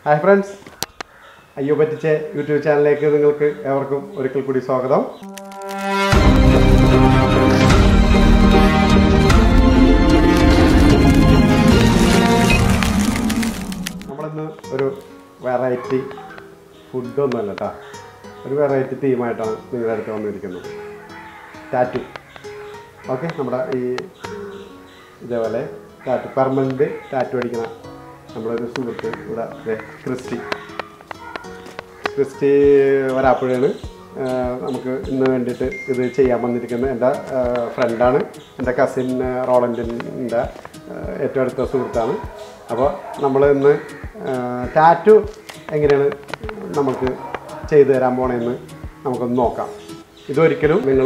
Hi friends അയ്യോ പറ്റിച്ച YouTube ചാനലിലേക്ക് നിങ്ങൾക്ക് ഏവർക്കും ഒരിക്കൽ കൂടി സ്വാഗതം നമ്മളിന്ന് ഒരു വെറൈറ്റി ഫുഡൊന്നുമല്ല കേട്ടോ ഒരു വെറൈറ്റി തീമായിട്ടാണ് നിങ്ങളുടെ അടുത്ത് വന്നിരിക്കുന്നത് ടാറ്റു ഓക്കെ നമ്മുടെ ഈ ഇതേപോലെ ടാറ്റു പെർമനൻറ്റ് ടാറ്റു അടിക്കുന്ന നമ്മളൊരു സുഹൃത്ത് ഇവിടെ ദേ ക്രിസ്റ്റി ക്രിസ്റ്റി വരാപ്പുഴയാണ് നമുക്ക് ഇന്ന് വേണ്ടിയിട്ട് ഇത് ചെയ്യാൻ വന്നിരിക്കുന്നത് എൻ്റെ ഫ്രണ്ടാണ് എൻ്റെ കസിൻ റോളൻറ്റിൻ്റെ ഏറ്റവും അടുത്ത സുഹൃത്താണ് അപ്പോൾ നമ്മൾ ഇന്ന് ടാറ്റു എങ്ങനെയാണ് നമുക്ക് ചെയ്തു തരാൻ പോണേന്ന് നമുക്കൊന്ന് നോക്കാം ഇതൊരിക്കലും നിങ്ങൾ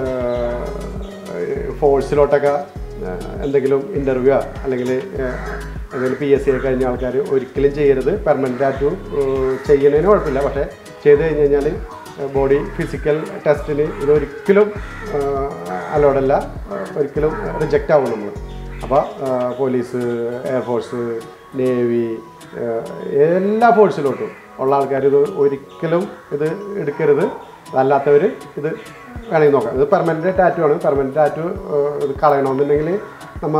ഫോഴ്സിലോട്ടൊക്കെ എന്തെങ്കിലും ഇൻ്റർവ്യൂ അല്ലെങ്കിൽ എന്തെങ്കിലും പി എസ് സി ഒക്കെ കഴിഞ്ഞ ആൾക്കാർ ഒരിക്കലും ചെയ്യരുത് പെർമനൻ്റ് ടാറ്റു ചെയ്യുന്നതിന് കുഴപ്പമില്ല പക്ഷേ ചെയ്ത് കഴിഞ്ഞ് കഴിഞ്ഞാൽ ബോഡി ഫിസിക്കൽ ടെസ്റ്റിന് ഇതൊരിക്കലും അലോഡല്ല ഒരിക്കലും റിജക്റ്റ് ആവും നമ്മൾ അപ്പോൾ പോലീസ് എയർഫോഴ്സ് നേവി എല്ലാ ഫോഴ്സിലോട്ടും ഉള്ള ആൾക്കാർ ഇത് ഒരിക്കലും ഇത് എടുക്കരുത് അതല്ലാത്തവർ ഇത് വേണമെങ്കിൽ നോക്കാം ഇത് പെർമനൻറ്റ് ടാറ്റു ആണ് പെർമനൻറ്റ് ടാറ്റു ഇത് കളയണമെന്നുണ്ടെങ്കിൽ നമ്മ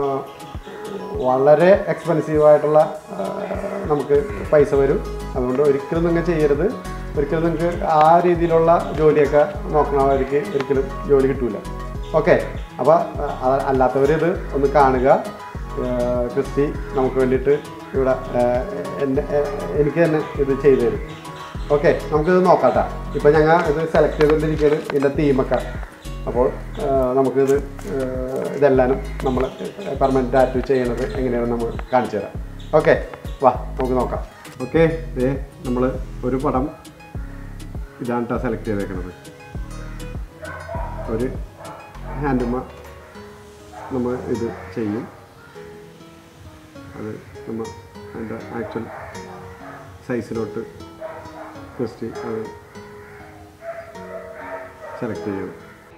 വളരെ എക്സ്പെൻസീവ് ആയിട്ടുള്ള ആ, നമുക്ക് പൈസ വരും അതുകൊണ്ട് ഒരിക്കലും നിങ്ങൾ ചെയ്യരുത് ഒരിക്കലും നിങ്ങൾക്ക് ആ രീതിയിലുള്ള ജോലിയൊക്കെ നോക്കണവർക്ക് ഒരിക്കലും ജോലി കിട്ടൂല ഓക്കെ അപ്പോൾ അല്ലാത്തവർ ഇത് ഒന്ന് കാണുക ആ, ക്രിസ്റ്റി നമുക്ക് വേണ്ടിയിട്ട് ഇവിടെ ആ, എൻ്റെ എനിക്ക് തന്നെ ഇത് ചെയ്തു തരും ഓക്കെ നമുക്കിത് നോക്കാട്ടാ ഇപ്പം ഞങ്ങൾ ഇത് സെലക്ട് ചെയ്തുകൊണ്ടിരിക്കുകയാണ് ഇതിൻ്റെ തീമൊക്കെ അപ്പോൾ ആ, നമുക്കിത് ആ, ഇതെല്ലാനും നമ്മൾ പെർമനൻറ്റ് ടാറ്റു ചെയ്യണത് എങ്ങനെയാണെന്ന് നമ്മൾ കാണിച്ചു തരാം ഓക്കെ വാ നമുക്ക് നോക്കാം ഓക്കെ ദേ നമ്മൾ ഒരു പടം ഇതാണ് കേട്ടോ സെലക്ട് ചെയ്തേക്കണത് ഒരു ഹാൻഡുമ നമ്മൾ ഇത് ചെയ്യും അത് നമ്മൾ അതിൻ്റെ ആക്ച്വൽ സൈസിലോട്ട് ക്രിസ്റ്റി അത് സെലക്ട് ചെയ്യും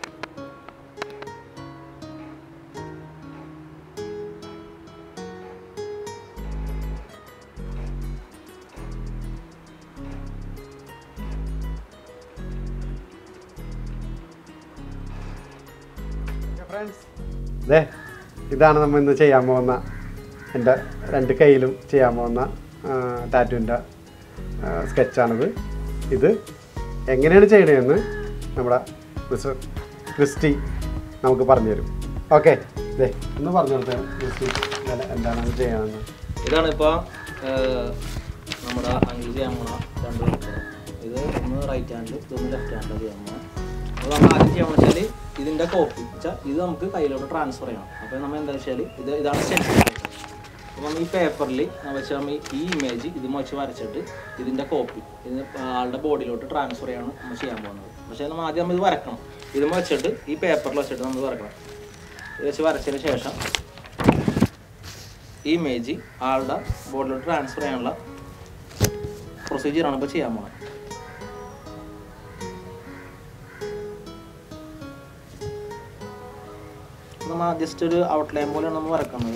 ഫ്രണ്ട്സ് ദേ ഇതാണ് നമ്മൾ ഇന്ന് ചെയ്യാൻ പോകുന്ന എൻ്റെ രണ്ട് കയ്യിലും ചെയ്യാൻ പോകുന്ന ടാറ്റുവിൻ്റെ സ്കെച്ചാണിത് ഇത് എങ്ങനെയാണ് ചെയ്യണതെന്ന് നമ്മുടെ മിസ്റ്റർ ക്രിസ്റ്റി നമുക്ക് പറഞ്ഞു തരും ഓക്കെ ദേ ഒന്ന് പറഞ്ഞു കൊടുത്തേ ക്രിസ്റ്റി ഇതെല്ലാം എന്താണ് ചെയ്യണമെന്ന് ഇതാണ് ഇപ്പോൾ നമ്മുടെ അഞ്ച് ചെയ്യാൻ പോണ രണ്ട് പേർക്ക് ഇത് ഒന്ന് റൈറ്റ് ഹാൻഡിൽ ഇതൊന്ന് ലെഫ്റ്റ് ഹാൻഡിൽ ചെയ്യാൻ പോകണം അപ്പോൾ നമ്മൾ ആദ്യം ചെയ്യാൻ വെച്ചാൽ ഇതിൻ്റെ കോപ്പി വെച്ചാൽ ഇത് നമുക്ക് കയ്യിലോട്ട് ട്രാൻസ്ഫർ ചെയ്യണം അപ്പോൾ നമ്മൾ എന്താ വെച്ചാൽ ഇത് ഇതാണ് സ്റ്റെൻസിൽ അപ്പോൾ നമ്മൾ ഈ പേപ്പറിൽ വെച്ചാൽ നമ്മൾ ഈ ഇമേജ് ഇത് വെച്ച് വരച്ചിട്ട് ഇതിൻ്റെ കോപ്പി ഇത് ആളുടെ ബോഡിയിലോട്ട് ട്രാൻസ്ഫർ ചെയ്യാണ് നമ്മൾ ചെയ്യാൻ പോകുന്നത് പക്ഷേ നമ്മൾ ആദ്യം നമ്മൾ ഇത് വരക്കണം ഇത് വെച്ചിട്ട് ഈ പേപ്പറിൽ വെച്ചിട്ട് നമ്മൾ വരക്കണം ഇത് വെച്ച് വരച്ചതിന് ശേഷം ഈ ഇമേജ് ആളുടെ ബോഡിലോട്ട് ട്രാൻസ്ഫർ ചെയ്യാനുള്ള പ്രൊസീജിയറാണ് ഇപ്പോൾ ചെയ്യാൻ പോകുന്നത് നമ്മൾ ജസ്റ്റ് ഒരു ഔട്ട്ലൈൻ പോലെയാണ് നമ്മൾ വരക്കുന്നത്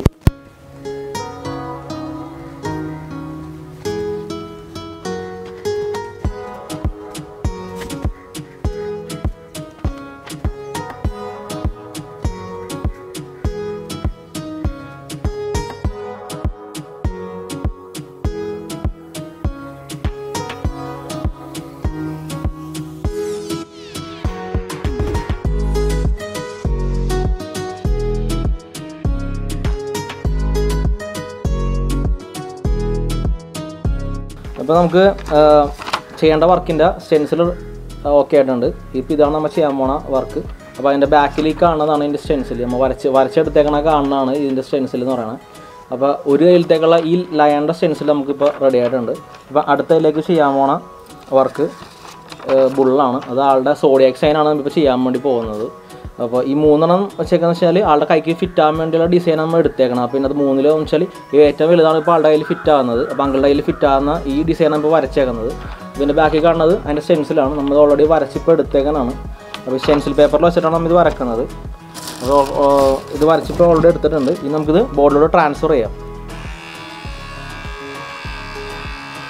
അപ്പോൾ നമുക്ക് ആ, ചെയ്യേണ്ട വർക്കിൻ്റെ സ്റ്റെൻസിൽ ഓക്കെ ആയിട്ടുണ്ട് ഇപ്പോൾ ഇതാണ് നമ്മൾ ചെയ്യാൻ പോണ വർക്ക് അപ്പോൾ അതിൻ്റെ ബാക്കിലേക്ക് കാണുന്നതാണ് ഇതിൻ്റെ സ്റ്റെൻസിൽ നമ്മൾ വരച്ച് വരച്ചെടുത്തേക്കണ കാണുന്നതാണ് ഇതിൻ്റെ സ്റ്റെൻസിൽ എന്ന് പറയുന്നത് അപ്പോൾ ഒരു കയ്യിലത്തേക്കുള്ള ഈ ലയണിൻ്റെ സ്റ്റെൻസിൽ നമുക്കിപ്പോൾ റെഡി ആയിട്ടുണ്ട് അപ്പോൾ അടുത്തതിലേക്ക് ചെയ്യാൻ പോണ വർക്ക് ബുള്ളാണ് അത് ആളുടെ സോഡിയാക് സൈനാണ് നമ്മളിപ്പോൾ ചെയ്യാൻ വേണ്ടി പോകുന്നത് അപ്പോൾ ഈ മൂന്നെണ്ണം വെച്ചേക്കെന്ന് വെച്ചാൽ ആളുടെ കൈക്ക് ഫിറ്റ് ആവാൻ വേണ്ടിയുള്ള ഡിസൈൻ നമ്മൾ എടുത്തേക്കണം അപ്പോൾ ഇതിനകത്ത് മൂന്നിൽ വെച്ചാൽ ഈ ഏറ്റവും വലുതാണ് ഇപ്പോൾ ആളുടെ കയ്യിൽ ഫിറ്റ് ആവുന്നത് അപ്പോൾ അങ്കളുടെ കയ്യിൽ ഫിറ്റ് ആവുന്ന ഈ ഡിസൈനാണ് ഇപ്പോൾ വരച്ചേക്കുന്നത് ഇതിൻ്റെ ബാക്കിൽ കാണുന്നത് അതിൻ്റെ സ്റ്റെൻസിലാണ് നമ്മൾ ഓൾറെഡി വരച്ചിപ്പോൾ എടുത്തേക്കാനാണ് അപ്പോൾ സ്റ്റെൻസിൽ പേപ്പറിൽ വെച്ചിട്ടാണ് നമ്മൾ ഇത് വരക്കുന്നത് അപ്പോൾ ഓ, ഇത് വരച്ചിപ്പോൾ ഓൾറെഡി എടുത്തിട്ടുണ്ട് ഇനി നമുക്കിത് ബോർഡിലോട്ട് ട്രാൻസ്ഫർ ചെയ്യാം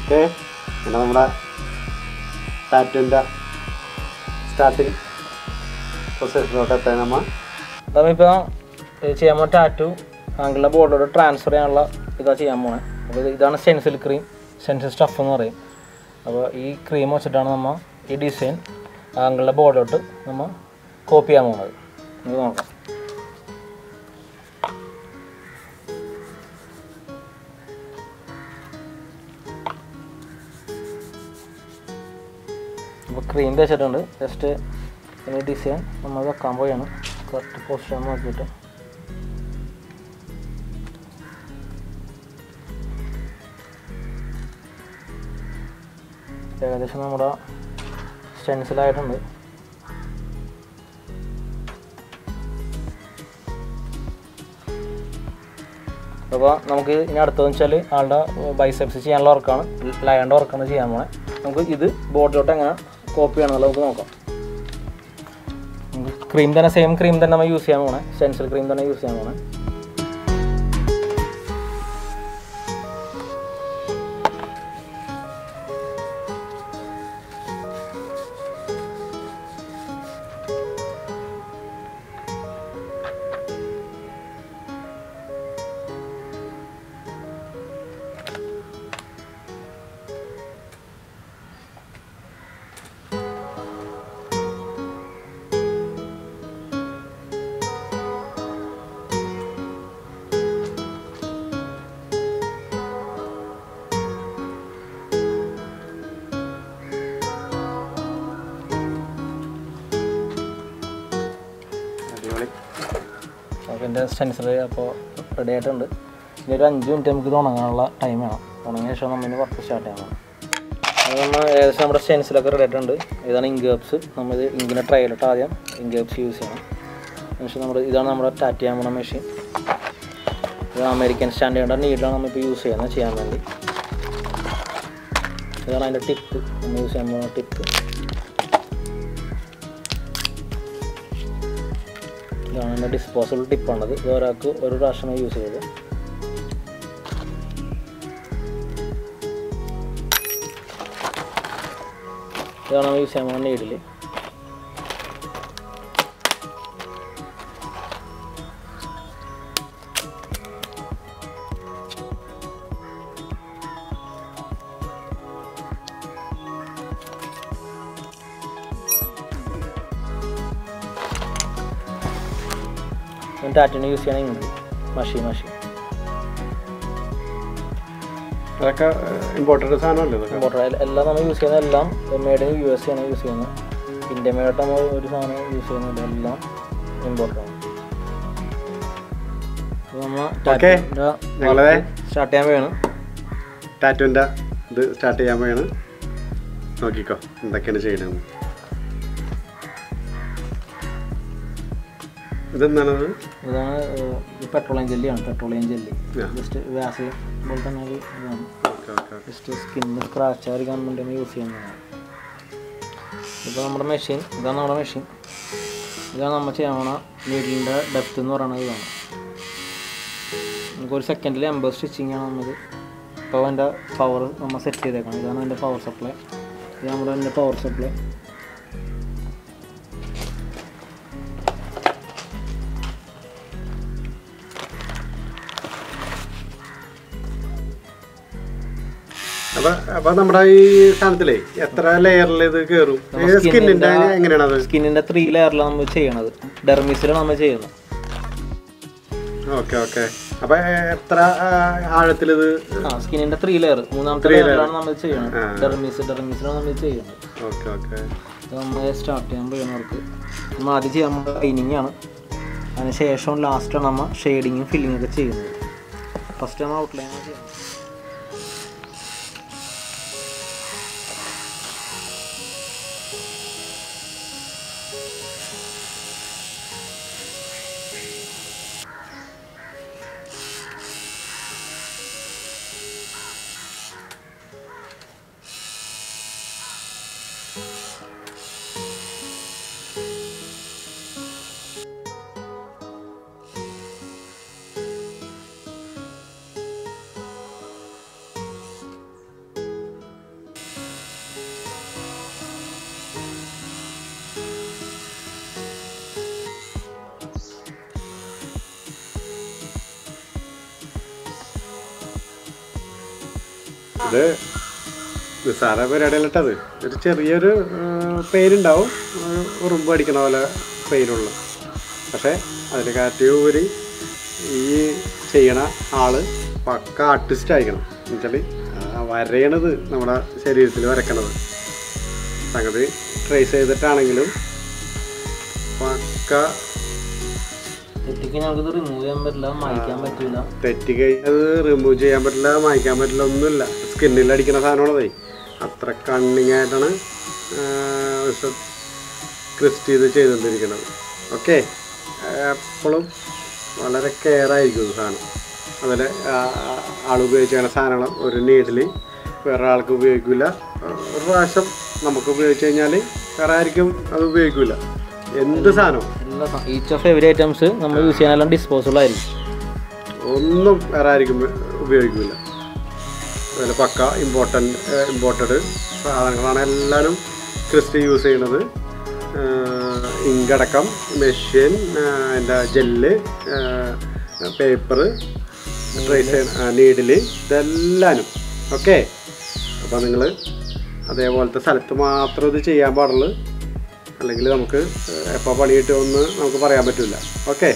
ഓക്കെ പിന്നെ നമ്മുടെ ടാറ്റുവിൻ്റെ സ്റ്റാർട്ടിങ് പൊസിഷനിലോട്ട് എത്താൻ നമ്മൾ നമ്മളിപ്പോൾ ചെയ്യാൻ പോണ ടാറ്റു ആങ്കിളുടെ ബോർഡിലോട്ട് ട്രാൻസ്ഫർ ചെയ്യാനുള്ള ഇതാ ചെയ്യാൻ പോണേ അപ്പോൾ ഇത് ഇതാണ് സ്റ്റെൻസിൽ ക്രീം സ്റ്റെൻസിൽ സ്റ്റഫ് എന്ന് പറയും അപ്പോൾ ഈ ക്രീം വെച്ചിട്ടാണ് നമ്മൾ ഈ ഡിസൈൻ ആങ്കിളുടെ ബോർഡിലോട്ട് നമ്മൾ കോപ്പി ചെയ്യാൻ പോകുന്നത് നമുക്ക് നോക്കാം അപ്പോൾ ക്രീം തേച്ചിട്ടുണ്ട് ജസ്റ്റ് ഈ ഡിസൈൻ നമ്മൾ വെക്കാൻ പോയാണ് കറക്റ്റ് പൊസിഷൻ നോക്കിയിട്ട് ഏകദേശം നമ്മുടെ സ്റ്റെൻസിലായിട്ടുണ്ട് അപ്പോൾ നമുക്ക് ഇനി അടുത്തതെന്ന് വെച്ചാൽ ആളുടെ ബൈസെപ്സ് ചെയ്യാനുള്ള വർക്കാണ് ലയൻ്റെ വർക്കാണ് ചെയ്യാൻ പോണേ നമുക്ക് ഇത് ബോർഡിലോട്ട് എങ്ങനെ കോപ്പി ചെയ്യണമെന്നുള്ളത് നമുക്ക് നോക്കാം ക്രീം തന്നെ സെയിം ക്രീം തന്നെ നമ്മൾ യൂസ് ചെയ്യാൻ പോണേ സ്റ്റെൻസിൽ ക്രീം തന്നെ യൂസ് ചെയ്യാൻ പോണേ അടിപൊളി അപ്പോൾ എൻ്റെ സ്റ്റെൻസിൽ അപ്പോൾ റെഡി ആയിട്ടുണ്ട് ഇനി ഒരു അഞ്ച് മിനിറ്റ് നമുക്ക് ഇത് ഉണങ്ങാനുള്ള ടൈം വേണം ഉണങ്ങിയ ശേഷം നമ്മൾ ഇനി വർക്ക് സ്റ്റാർട്ട് ചെയ്യണം അത് നമ്മൾ ഏകദേശം നമ്മുടെ സ്റ്റെൻസിലൊക്കെ റെഡി ആയിട്ടുണ്ട് ഇതാണ് ഇങ്ക് കപ്സ് നമ്മൾ ഇങ്കിൻ്റെ ട്രയലിട്ട് ആദ്യം ഇങ്ക് കപ്സ് യൂസ് ചെയ്യണം അതിനുശേഷം നമ്മുടെ ഇതാണ് നമ്മുടെ ടാറ്റ് ചെയ്യാൻ പോണ മെഷീൻ ഇത് അമേരിക്കൻ സ്റ്റാൻഡേർഡ് നീഡിലാണ് നമ്മളിപ്പോൾ യൂസ് ചെയ്യുന്നത് ചെയ്യാൻ വേണ്ടി ഇതാണ് അതിൻ്റെ ടിപ്പ് നമ്മൾ യൂസ് ചെയ്യാൻ പോകുന്ന ടിപ്പ് ഇതാണ് എൻ്റെ ഡിസ്പോസിബിൾ ടിപ്പാണത് ഇത് ഒരാൾക്ക് ഒരു പ്രാവശ്യമേ യൂസ് ചെയ്ത് ഇതാണ് നമ്മൾ യൂസ് ചെയ്യാൻ പോകുന്ന നീഡിൽ ടാറ്റിന് യൂസ് ചെയ്യണമെങ്കിൽ മഷി മഷി അതൊക്കെ ഇമ്പോർട്ടൻ്റ് സാധനമല്ലേ ഇതൊക്കെ ഇമ്പോർട്ടൻ്റ് എല്ലാം നമ്മൾ യൂസ് ചെയ്യുന്ന എല്ലാം മെയ്ഡ് ഇൻ യു എസ് ആണ് യൂസ് ചെയ്യുന്നത് ഇന്ത്യ മെയ്ഡായിട്ട് നമ്മൾ ഒരു സാധനം യൂസ് ചെയ്യുന്നില്ല എല്ലാം ഇമ്പോർട്ടൻ്റ് ആണ് നമ്മൾ Okay. ഞങ്ങളെ സ്റ്റാർട്ട് ചെയ്യാൻ വേണം ടാറ്റുവിൻ്റെ ഇത് സ്റ്റാർട്ട് ചെയ്യാൻ പോയാണ് നോക്കിക്കോ എന്തൊക്കെയാണ് ചെയ്യണമെന്ന് ഇതെന്താണത് ഇതാണ് പെട്രോളിയം ജെല്ലിയാണ് petroleum jelly Yeah. Just Vaseline പോലെ തന്നെ ഒരു ഇതാണ് ഓക്കെ ഓക്കെ ഓക്കെ ജസ്റ്റ് സ്കിന്നിന് സ്ക്രാച്ച് ആയിരിക്കാൻ വേണ്ടി യൂസ് ചെയ്യുന്നതാണ് ഇപ്പോൾ നമ്മുടെ മെഷീൻ ഇതാണ് നമ്മുടെ മെഷീൻ ഇതാണ് നമ്മൾ ചെയ്യാൻ പോണ നീഡിലിൻ്റെ ഡെപ്ത് എന്ന് പറയുന്നത് ഇതാണ് നമുക്ക് ഒരു സെക്കൻഡിൽ എൺപത് സ്റ്റിച്ചിങ് ആണ് നമുക്ക് ഇപ്പോൾ അതിൻ്റെ പവർ നമ്മൾ സെറ്റ് ചെയ്തേക്കണം ഇതാണ് അതിൻ്റെ പവർ സപ്ലൈ ഇത് നമ്മുടെ അതിൻ്റെ പവർ സപ്ലൈ അപ്പൊ അപ്പൊ നമ്മുടെ ഈ സാധനത്തിലേ എത്ര ലെയറിൽ ഇത് കയറും സ്കിന്നിന്റെ എങ്ങനെയാണത് സ്കിന്നിൻ്റെ ത്രീ ലെയറിലാണ് നമ്മൾ ചെയ്യണത് ഡെർമിസിലാണ് നമ്മൾ ചെയ്യുന്നത് ഓക്കെ ഓക്കെ അപ്പൊ എത്ര ആഴത്തിൽ ഇത് ആ സ്കിന്നിന്റെ ത്രീ ലെയർ മൂന്നാമത്തെ ലെയറിലാണ് നമ്മൾ ചെയ്യുന്നത് ഡെർമിസ് ഡെർമിസിലാണ് നമ്മൾ ചെയ്യുന്നത് ഓക്കെ ഓക്കെ ഇത് നമ്മൾ സ്റ്റാർട്ട് ചെയ്യാൻ പോകുന്നവർക്ക് നമ്മൾ ആദ്യം ചെയ്യാൻ പോകുന്നത് ലൈനിങ് ആണ് അതിന് ശേഷം ലാസ്റ്റാണ് നമ്മൾ ഷെയ്ഡിങ്ങും ഫില്ലിംഗ് ഒക്കെ ചെയ്യുന്നത് ഫസ്റ്റ് നമ്മൾ ഔട്ട്ലൈൻ ആണ് ചെയ്യുന്നത് ഇത് നിസ്സാര പരിപാടിയല്ലട്ടത് ഒരു ചെറിയൊരു പെയിനുണ്ടാവും ഉറുമ്പ് അടിക്കണ പോലെ പെയിനുള്ള പക്ഷേ അതിനെ കാട്ടി ഉപരി ഈ ചെയ്യണ ആള് പക്ക ആർട്ടിസ്റ്റ് ആയിരിക്കണം എന്നുവെച്ചാൽ വരയണത് നമ്മുടെ ശരീരത്തിൽ വരക്കണത് സംഗതി ട്രേസ് ചെയ്തിട്ടാണെങ്കിലും പക്ക തെറ്റിക്ക് ഞങ്ങൾക്ക് റിമൂവ് ചെയ്യാൻ പറ്റില്ല മായ്ക്കാൻ പറ്റില്ല തെറ്റി കഴിഞ്ഞത് റിമൂവ് ചെയ്യാൻ പറ്റില്ല മായ്ക്കാൻ പറ്റില്ല ഒന്നുമില്ല സ്കിന്നിൽ അടിക്കുന്ന സാധനമാണതേ അത്ര കണ്ണിങ് ആയിട്ടാണ് ക്രിസ്റ്റി ഇത് ചെയ്തുകൊണ്ടിരിക്കുന്നത് ഓക്കെ എപ്പോഴും വളരെ കെയർ ആയിരിക്കും ഇത് സാധനം അതിൽ ആൾ ഉപയോഗിച്ച സാധനങ്ങൾ ഒരു നീഡിൽ വേറെ ആൾക്ക് ഉപയോഗിക്കില്ല ഒരു പ്രാവശ്യം നമുക്ക് ഉപയോഗിച്ച് കഴിഞ്ഞാൽ വേറെ ആർക്കും അത് ഉപയോഗിക്കില്ല എന്ത് സാധനവും എല്ലാ ഈച്ച് ഓഫ് എവറി ഐറ്റംസ് നമ്മൾ യൂസ് ചെയ്യാനെല്ലാം ഡിസ്പോസിബിൾ ആയിരിക്കും ഒന്നും വേറെ ആയിരിക്കും ഉപയോഗിക്കില്ല അതിൽ പക്ക ഇമ്പോർട്ടൻ്റ് ഇമ്പോർട്ടഡ് സാധനങ്ങളാണ് എല്ലാവരും ക്രിസ്റ്റി യൂസ് ചെയ്യുന്നത് ഇങ്കടക്കം മെഷീൻ അതിൻ്റെ ജെല്ല് പേപ്പർ ട്രേസ് നീഡിൽ ഇതെല്ലാനും ഓക്കെ അപ്പോൾ നിങ്ങൾ അതേപോലത്തെ സ്ഥലത്ത് മാത്രം ഇത് ചെയ്യാൻ പാടുള്ളൂ അല്ലെങ്കിൽ നമുക്ക് എപ്പോൾ പണി കിട്ടുമെന്ന് നമുക്ക് പറയാൻ പറ്റില്ല ഓക്കെ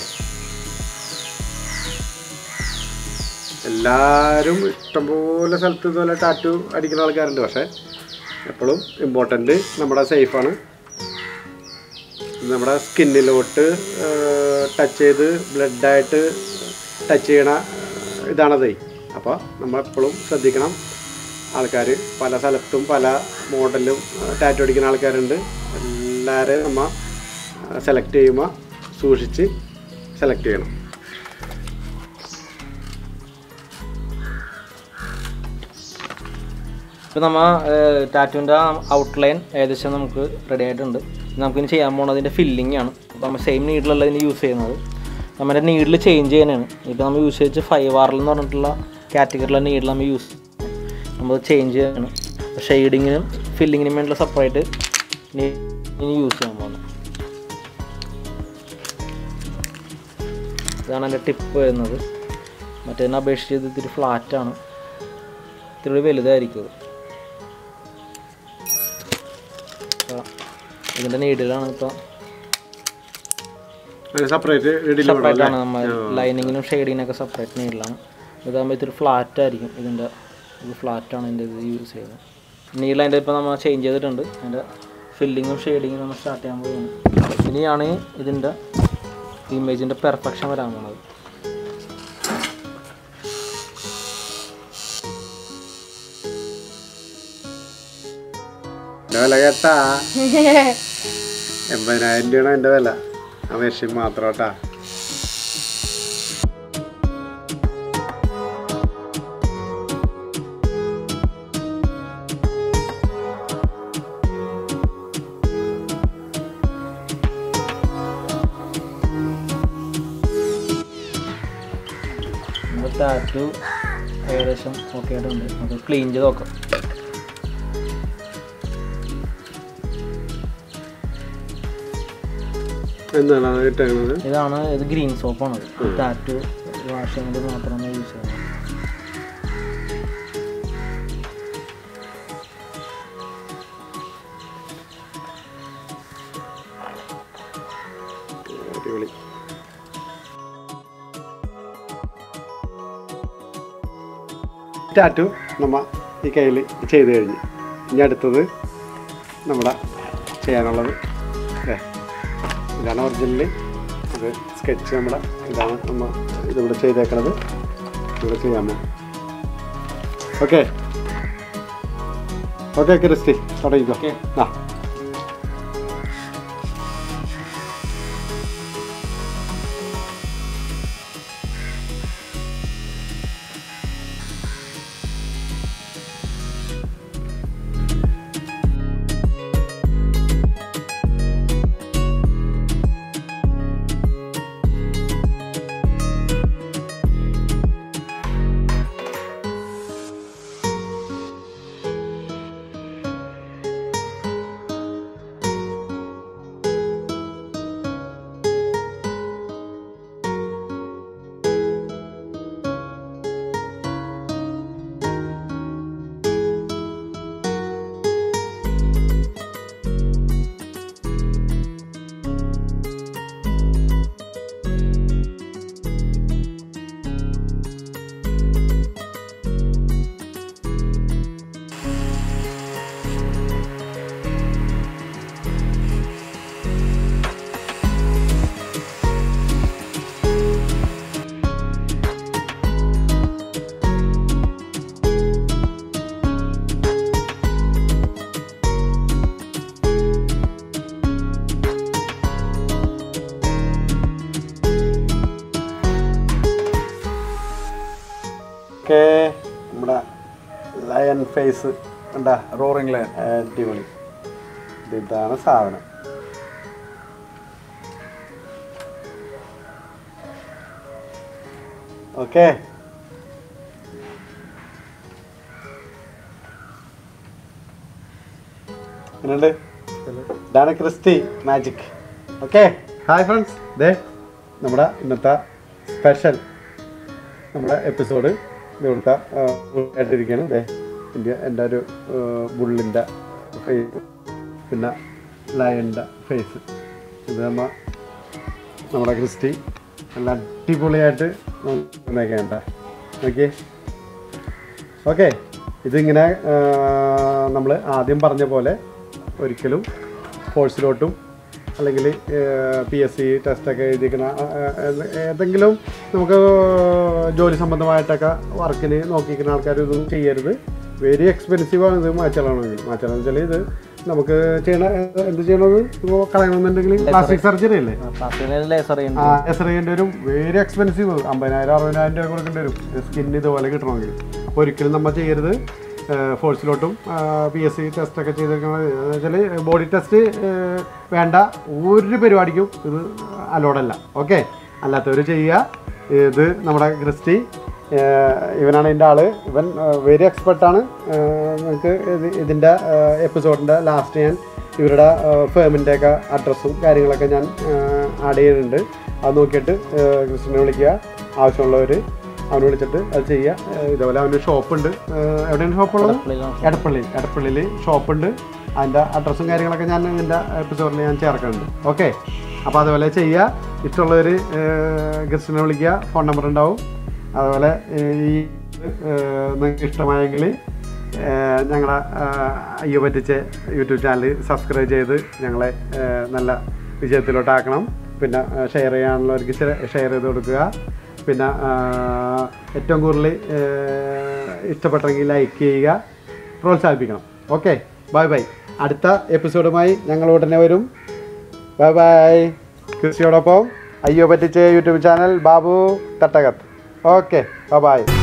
എല്ലാവരും ഇഷ്ടംപോലെ സ്ഥലത്ത് ഇതുപോലെ ടാറ്റു അടിക്കുന്ന ആൾക്കാരുണ്ട് പക്ഷേ എപ്പോഴും ഇമ്പോർട്ടൻ്റ് നമ്മുടെ സേഫാണ് നമ്മുടെ സ്കിന്നിലോട്ട് ടച്ച് ചെയ്ത് ബ്ലഡായിട്ട് ടച്ച് ചെയ്യണ ഇതാണതേ അപ്പോൾ നമ്മളെപ്പോഴും ശ്രദ്ധിക്കണം ആൾക്കാർ പല സ്ഥലത്തും പല മോഡലും ടാറ്റു അടിക്കുന്ന ആൾക്കാരുണ്ട് എല്ലാവരെയും നമ്മൾ സെലക്ട് ചെയ്യുമ്പോൾ സൂക്ഷിച്ച് സെലക്ട് ചെയ്യണം ഇപ്പോൾ നമ്മൾ ടാറ്റുവിൻ്റെ ഔട്ട്ലൈൻ ഏകദേശം നമുക്ക് റെഡി ആയിട്ടുണ്ട് നമുക്കിനി ചെയ്യാൻ പോകുന്നതിൻ്റെ ഫില്ലിംഗ് ആണ് അപ്പോൾ നമ്മൾ സെയിം നീഡിലുള്ള ഇതിന് യൂസ് ചെയ്യുന്നത് നമ്മുടെ നീഡിൽ ചേഞ്ച് ചെയ്യാനാണ് ഇപ്പോൾ നമ്മൾ യൂസ് ചെയ്ത് ഫൈവ് ആറിൽ എന്ന് പറഞ്ഞിട്ടുള്ള കാറ്റഗറിയിലെ നീഡിൽ നമ്മൾ യൂസ് നമ്മൾ ചേഞ്ച് ചെയ്യാണ് ഷെയ്ഡിങ്ങിനും ഫില്ലിങ്ങിനും വേണ്ടിയുള്ള സെപ്പറേറ്റ് ഇനി യൂസ് ചെയ്യാൻ പോകുന്നത് ഇതാണ് എൻ്റെ ടിപ്പ് വരുന്നത് മറ്റേതിനെ അപേക്ഷിച്ച് ഇത് ഇത്തിരി ഫ്ലാറ്റാണ് ഇത്തിരി കൂടി വലുതായിരിക്കും ഇത്. അപ്പോൾ ഇതിൻ്റെ നീഡിലാണ് ഇപ്പോൾ സെപ്പറേറ്റ് ഇടിയിൽ സെപ്പറേറ്റ് ആണ് നമ്മൾ ലൈനിങ്ങിനും ഷെയ്ഡിങ്ങിനൊക്കെ സെപ്പറേറ്റ് നീഡിലാണ് ഇതാകുമ്പോൾ ഇത്തിരി ഫ്ലാറ്റ് ആയിരിക്കും ഇതിൻ്റെ ഇത് ഫ്ലാറ്റാണ് ഇതിൻ്റെ ഇത് യൂസ് ചെയ്യുന്നത് നീഡിൽ അതിൻ്റെ ഇപ്പോൾ നമ്മൾ ചേഞ്ച് ചെയ്തിട്ടുണ്ട് അതിൻ്റെ ഫില്ലിങ്ങും ഷെയ്ഡിങ്ങും നമ്മൾ സ്റ്റാർട്ട് ചെയ്യാൻ പോവുകയാണ് ഇനിയാണ് ഇതിൻ്റെ ഇമേജിൻ്റെ പെർഫെക്ഷൻ വരാൻ പോകുന്നത് എൻ്റെ വില കേട്ടാ എൺപതിനായിരം രൂപയാണ് എൻ്റെ വില ആ മെഷീൻ മാത്രം കേട്ടാ നമ്മുടെ ടാറ്റു ഏകദേശം ഓക്കെ ആയിട്ടുണ്ട് നമുക്ക് ക്ലീൻ ചെയ്ത് നോക്കാം എന്താണ് അത് ഇട്ടേക്കണത് ഇതാണ് ഇത് ഗ്രീൻ സോപ്പാണ് ടാറ്റു വാഷ് ചെയ്യുന്നത് മാത്രമേ യൂസ് ചെയ്യുന്നത് അടിപൊളി ടാറ്റു നമ്മ ഈ കയ്യിൽ ചെയ്ത് കഴിഞ്ഞ് ഇനി അടുത്തത് നമ്മുടെ ചെയ്യാനുള്ളത് ദേ, ഇതാണ് ഒറിജിനൽ ഇത് സ്കെച്ച് നമ്മുടെ ഇതാണ് നമ്മ ഇതിവിടെ ചെയ്തേക്കണത് ഇവിടെ ചെയ്യാമോ ഓക്കെ ഓക്കെ ക്രിസ്റ്റി തുടങ്ങിക്കോ ഓക്കെ ആ ഓക്കെ നമ്മുടെ ലയൺ ഫേസ് ഉണ്ടാ റോറിംഗ് ലൈൻ അടിപൊളി ഇത് ഇതാണ് സാധനം ഓക്കെ എങ്ങനെയുണ്ട് ഇതാണ് Christy magic okay hi friends ദേ നമ്മുടെ ഇന്നത്തെ സ്പെഷ്യൽ നമ്മുടെ എപ്പിസോഡ് ഇവിടുത്തെ ആയിട്ടിരിക്കുകയാണ് ദേ എൻ്റെ എൻ്റെ ഒരു ബുള്ളിൻ്റെ ഫേസ് പിന്നെ ലയൻ്റെ ഫേസ് ഇത് നമ്മ നമ്മുടെ ക്രിസ്റ്റി നല്ല അടിപൊളിയായിട്ട് ഉണ്ടാക്കേണ്ട ഓക്കെ ഓക്കെ ഇതിങ്ങനെ നമ്മൾ ആദ്യം പറഞ്ഞ പോലെ ഒരിക്കലും സ്പോർട്സിലോട്ടും അല്ലെങ്കിൽ പി എസ് സി ടെസ്റ്റൊക്കെ എഴുതിക്കുന്ന ആ, ആ, ഏതെങ്കിലും നമുക്ക് ജോലി സംബന്ധമായിട്ടൊക്കെ വർക്കിന് നോക്കിക്കുന്ന ആൾക്കാർ ഇതൊന്നും ചെയ്യരുത് വെരി എക്സ്പെൻസീവ് ആണ് ഇത് മാച്ചളാണെങ്കിൽ മാച്ചളം വെച്ചാൽ ഇത് നമുക്ക് ചെയ്യണ എന്ത് ചെയ്യണത് ഇപ്പോൾ കളയണമെന്നുണ്ടെങ്കിൽ പ്ലാസ്റ്റിക് സർജറി അല്ലേ ലേസർ ആ എസ് ചെയ്യേണ്ടി വരും വെരി എക്സ്പെൻസീവ് അമ്പതിനായിരം അറുപതിനായിരം രൂപ കൊടുക്കേണ്ടി വരും സ്കിൻ ഇതുപോലെ കിട്ടണമെങ്കിൽ അപ്പോൾ ഒരിക്കലും നമ്മൾ ചെയ്യരുത് ഫോഴ്സിലോട്ടും പി എസ് സി ടെസ്റ്റ് ഒക്കെ ചെയ്തിരിക്കുന്നത് വെച്ചാൽ ബോഡി ടെസ്റ്റ് വേണ്ട ഒരു പരിപാടിക്കും ഇത് അലോഡല്ല ഓക്കെ അല്ലാത്തവർ ചെയ്യുക ഇത് നമ്മുടെ ക്രിസ്റ്റി ഏഹ് ഇവനാണ് എൻ്റെ ആള് ഇവൻ വെരി എക്സ്പെർട്ടാണ് നിങ്ങൾക്ക് ഇത് ഇതിൻ്റെ എപ്പിസോഡിൻ്റെ ലാസ്റ്റ് ഞാൻ ഇവരുടെ ഫേമിൻ്റെ ഒക്കെ അഡ്രസ്സും കാര്യങ്ങളൊക്കെ ഞാൻ ആഡ് ചെയ്യുന്നുണ്ട് അത് നോക്കിയിട്ട് ഏഹ് ക്രിസ്റ്റിനെ വിളിക്കുക ആവശ്യമുള്ളവർ അവനെ വിളിച്ചിട്ട് അത് ചെയ്യുക ഏഹ് ഇതേപോലെ അവന് ഷോപ്പുണ്ട് എവിടെയാണ് ഷോപ്പുള്ളത് എടപ്പള്ളി എടപ്പള്ളിയിൽ ഷോപ്പുണ്ട് അതിൻ്റെ അഡ്രസ്സും കാര്യങ്ങളൊക്കെ ഞാൻ ഇതിൻ്റെ എപ്പിസോഡിൽ ഞാൻ ചേർക്കുന്നുണ്ട് ഓക്കെ അപ്പോൾ അതുപോലെ ചെയ്യുക ഇഷ്ടമുള്ളവർ ക്രിസ്റ്റിനെ വിളിക്കുക ഫോൺ നമ്പർ ഉണ്ടാവും അതുപോലെ ഏഹ് ഈ ഏഹ് നിങ്ങൾക്ക് ഇഷ്ടമായെങ്കിൽ ഞങ്ങളെ അയ്യോ പറ്റിച്ച് യൂട്യൂബ് ചാനൽ സബ്സ്ക്രൈബ് ചെയ്ത് ഞങ്ങളെ ഏഹ് നല്ല വിജയത്തിലോട്ടാക്കണം പിന്നെ ഷെയർ ചെയ്യാനുള്ളവർക്ക് ഷെയർ ചെയ്ത് കൊടുക്കുക പിന്നെ ആഹ് ഏറ്റവും കൂടുതൽ ഏഹ് ഇഷ്ടപ്പെട്ടെങ്കിൽ ലൈക്ക് ചെയ്യുക പ്രോത്സാഹിപ്പിക്കണം ഓക്കെ ബൈ ബൈ അടുത്ത എപ്പിസോഡുമായി ഞങ്ങൾ ഉടനെ വരും ബൈ ബൈ കൃഷിയോടൊപ്പം അയ്യോ പറ്റിച്ച് യൂട്യൂബ് ചാനൽ ബാബു തട്ടകത്ത് ഓക്കെ ബൈ